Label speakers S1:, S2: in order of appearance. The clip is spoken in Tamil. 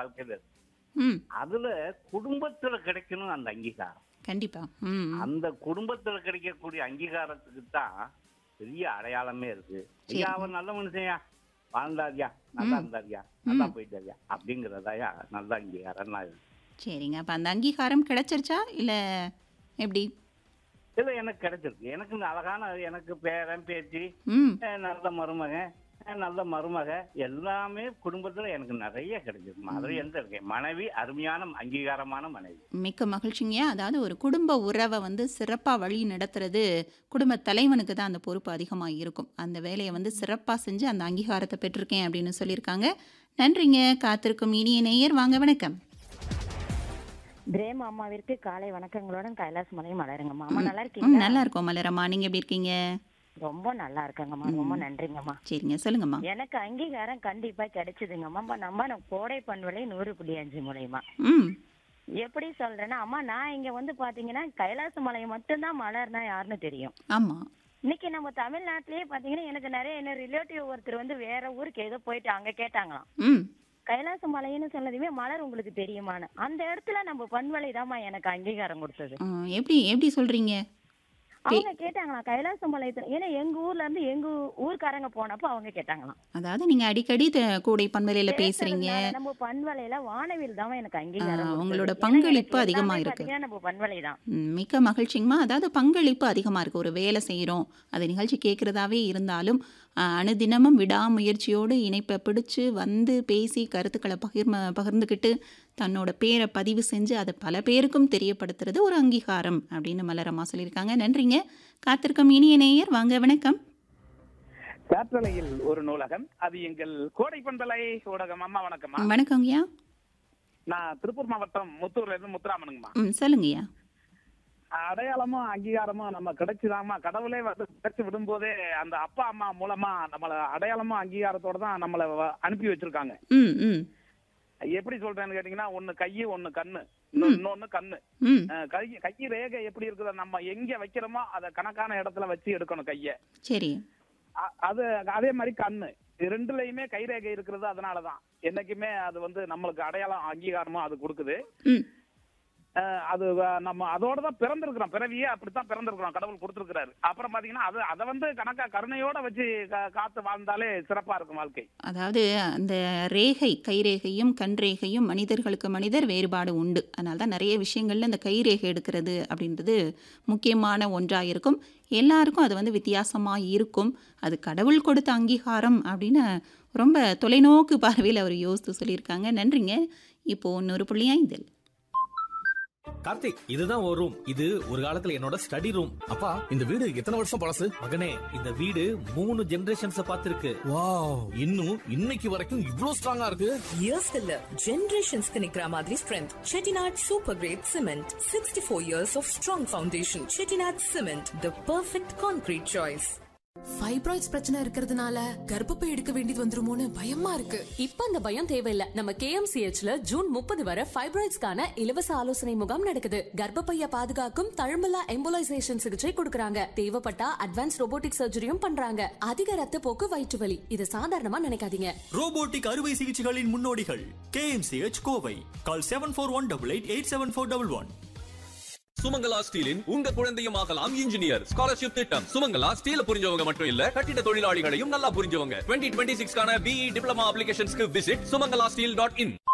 S1: வாழ்க்கையில இருக்கு
S2: ம்
S1: அதுல குடும்பத்துல கிடைக்கணும் அந்த அங்கீகாரம்
S2: கண்டிப்பா ம்
S1: அந்த குடும்பத்துல கிடைக்கக்கூடிய அங்கீகாரத்துக்கு தான் பெரிய அடையாளமே இருக்கு ஐயா அவன் நல்ல மனுஷன்யா வாழ்ந்தாரியா நல்லா இருந்தாரியா நல்லா போயிட்டாரியா அப்படிங்கறதாயா நல்ல அங்கீகாரம் நான்
S2: சரிங்க அப்ப அந்த அங்கீகாரம் கிடைச்சிருச்சா இல்ல எப்படி
S1: இல்ல எனக்கு கிடைச்சிருக்கு எனக்கு இந்த அழகான எனக்கு பேரன் பேத்தி
S2: ம்
S1: அஹ் நல்ல மருமகன் அஹ் நல்ல மருமக எல்லாமே குடும்பத்துல எனக்கு நிறைய கிடைச்சிருக்கு அது எந்த இருக்கு மனைவி அருமையான அங்கீகாரமான மனைவி
S2: மிக்க மகிழ்ச்சிங்க அதாவது ஒரு குடும்ப உறவை வந்து சிறப்பாக வழி நடத்துறது குடும்ப தலைவனுக்கு தான் அந்த பொறுப்பு அதிகமாக இருக்கும் அந்த வேலையை வந்து சிறப்பாக செஞ்சு அந்த அங்கீகாரத்தை பெற்றிருக்கேன் அப்படின்னு சொல்லியிருக்காங்க நன்றிங்க காத்திருக்கும் இனிய நேயர் வாங்க வணக்கம்
S3: பிரேம் அம்மாவிற்கு காலை வணக்கங்களுடன் கைலாஸ் மலை மலருங்கம்மா அம்மா நல்லா
S2: ம்
S3: இருக்கீங்களா
S2: நல்லா இருக்கோம் மலரம்மா நீங்கள் எப்படி இருக்கீங்க
S3: ரொம்ப நல்லா இருக்கேங்கம்மா ரொம்ப நன்றிங்கம்மா
S2: சரிங்க சொல்லுங்கம்மா
S3: எனக்கு அங்கீகாரம் கண்டிப்பா கிடைச்சதுங்கம்மா அம்மா நம்ம நம்ம கோடை பண்பலை நூறு புள்ளி அஞ்சு மூலியமா
S2: ம்
S3: எப்படி சொல்றேன்னா அம்மா நான் இங்க வந்து பாத்தீங்கன்னா கைலாச மலை மட்டும்தான் மலர்னா யாருன்னு தெரியும்
S2: ஆமாம்
S3: இன்னைக்கு நம்ம தமிழ்நாட்டிலேயே பாத்தீங்கன்னா எனக்கு நிறைய என்ன ரிலேட்டிவ் ஒருத்தர் வந்து வேற ஊருக்கு ஏதோ போயிட்டு அங்க கேட்டாங்களாம்
S2: ம்
S3: கைலாச மலைன்னு சொன்னதுமே மலர் உங்களுக்கு தெரியுமான்னு அந்த இடத்துல நம்ம பண்பலை தாம்மா எனக்கு அங்கீகாரம் கொடுத்தது
S2: ஆ, எப்படி எப்படி சொல்கிறீங்க
S3: அவங்க கேட்டாங்களாம் கைலாச மலை ஏன்னா எங்க ஊர்ல இருந்து எங்க ஊர்க்காரங்க போனப்போ அவங்க கேட்டாங்களாம்
S2: அதாவது நீங்கள் அடிக்கடி த- கூடை பண்பலையில் பேசுகிறீங்க
S3: பேசுறதுனால நம்ம பண்பலையில வானவில் தான் எனக்கு அங்கீகாரம்
S2: ஆ,
S3: கொடுத்தது.
S2: உங்களோட
S3: ஏன்னா
S2: பங்களிப்பு
S3: எனக்கு
S2: அதிகமா
S3: எல்லாமே
S2: இருக்கு.
S3: பாத்தீங்கன்னா நம்ம பண்பலை தான்
S2: ம், மிக்க மகிழ்ச்சிங்கம்மா அதாவது பங்களிப்பு அதிகமாக இருக்குது ஒரு வேலை செய்கிறோம் அது நிகழ்ச்சி கேட்குறதாவே இருந்தாலும் ஆ, அனுதினமும் விடாமுயற்சியோடு இணைப்பை பிடிச்சு வந்து பேசி கருத்துக்களை பகிர்ம பகிர்ந்துக்கிட்டு தன்னோட பேரை பதிவு செஞ்சு அதை பல பேருக்கும் தெரியப்படுத்துறது ஒரு அங்கீகாரம் அப்படின்னு மலரம்மா சொல்லியிருக்காங்க நன்றிங்க காத்திருக்கும் இனிய நேயர் வாங்க வணக்கம்
S4: காற்றலையில் ஒரு நூலகம் அது எங்கள் கோடை பண்பலை ஊடகம் அம்மா வணக்கம்மா
S2: வணக்கங்கய்யா
S4: நான் திருப்பூர் மாவட்டம் முத்தூர்ல இருந்து முத்துராமனுங்கம்மா
S2: ம் சொல்லுங்கய்யா
S4: அடையாளமும் அங்கீகாரமும் நம்ம கிடைச்சுதாம்மா கடவுளே வந்து கிடைச்சு விடும்போதே அந்த அப்பா அம்மா மூலமா நம்மள அடையாளமும் அங்கீகாரத்தோட தான் நம்மள வ- அனுப்பி வச்சிருக்காங்க
S2: ம் ம்
S4: எப்படி சொல்றேன்னு கேட்டீங்கன்னா ஒண்ணு கையு ஒண்ணு கண்ணு இன்னொன்னு இன்னொன்னு கண்ணு
S2: ம்
S4: அஹ் கை கை ரேகை எப்படி இருக்குதோ நம்ம எங்க வைக்கிறோமோ அதை கணக்கான இடத்துல வச்சு எடுக்கணும் கைய
S2: சரி
S4: அ- அது அதே மாதிரி கண்ணு இது ரெண்டுலயுமே கைரேகை இருக்கிறது அதனாலதான் என்னைக்குமே அது வந்து நம்மளுக்கு அடையாளம் அங்கீகாரமும் அது கொடுக்குது
S2: ம்
S4: அஹ் அது வ- நம்ம அதோட தான் பிறந்திருக்கிறோம் பிறவியே அப்படித்தான் பிறந்திருக்கிறோம் கடவுள் கொடுத்திருக்கிறாரு அப்புறம் பாத்தீங்கன்னா அது அதை வந்து கணக்கா கருணையோட வச்சு கா- காத்து வாழ்ந்தாலே சிறப்பா இருக்கும் வாழ்க்கை
S2: அதாவது அந்த ரேகை கைரேகையும் கண் ரேகையும் மனிதர்களுக்கு மனிதர் வேறுபாடு உண்டு அதனால தான் நிறைய விஷயங்கள்ல இந்த கைரேகை எடுக்கிறது அப்படின்றது முக்கியமான ஒன்றாக இருக்கும் எல்லாருக்கும் அது வந்து வித்தியாசமாக இருக்கும் அது கடவுள் கொடுத்த அங்கீகாரம் அப்படின்னு ரொம்ப தொலைநோக்கு பார்வையில் அவர் யோசித்து சொல்லியிருக்காங்க நன்றிங்க இப்போ இன்னொரு புள்ளி ஐந்தில்
S5: கார்த்திக் இதுதான் ஒரு ரூம் இது ஒரு காலத்துல என்னோட ஸ்டடி ரூம்
S6: அப்பா இந்த வீடு எத்தனை வருஷம் பழசு
S5: மகனே இந்த வீடு மூணு ஜெனரேஷன்ஸ் பார்த்திருக்கு
S6: வாவ் இன்னும் இன்னைக்கு வரைக்கும் இவ்ளோ ஸ்ட்ராங்கா இருக்கு
S7: இயர்ஸ்க்கு இல்ல ஜெனரேஷன்ஸ்க்கு நிக்கிற மாதிரி strength Chettinad super great cement sixty four years of strong foundation Chettinad cement the perfect concrete choice
S8: fibroids பிரச்சனை இருக்கிறதுனால கர்ப்பப்பை எடுக்க வேண்டியது வந்துருமோன்னு பயமா இருக்கு
S9: இப்ப அந்த பயம் தேவையில்ல நம்ம கேஎம்சிஹெச்ல ஜூன் முப்பது வரை ஃபைப்ராய்ட்ஸ்க்கான இலவச ஆலோசனை முகாம் நடக்குது கர்ப்பப்பைய பாதுகாக்கும் தழும்பலா எம்போலைசேஷன் சிகிச்சை கொடுக்கறாங்க தேவைப்பட்டா அட்வான்ஸ் ரோபோட்டிக் சர்ஜரியும் பண்றாங்க அதிக ரத்த போக்கு வயிற்று வலி இது சாதாரணமா நினைக்காதீங்க
S10: ரோபோட்டிக் அறுவை சிகிச்சைகளின் முன்னோடிகள் KMCH Kovai call seven four one double eight eight seven four double one
S11: Sumangala ஸ்டீலின் உங்க குழந்தையும் ஆகலாம் இன்ஜினியர் ஸ்காலர்ஷிப் திட்டம் சுமங்கலா ஸ்டீல புரிஞ்சவங்க மட்டும் இல்ல கட்டிட தொழிலாளிகளையும் நல்லா புரிஞ்சவங்க டுவெண்ட்டி டுவெண்ட்டி சிக்ஸ்க்கான பிஇ டிப்ளமா அப்ளிகேஷன்ஸ்க்கு விசிட் சுமங்கலா ஸ்டீல் டாட் இன்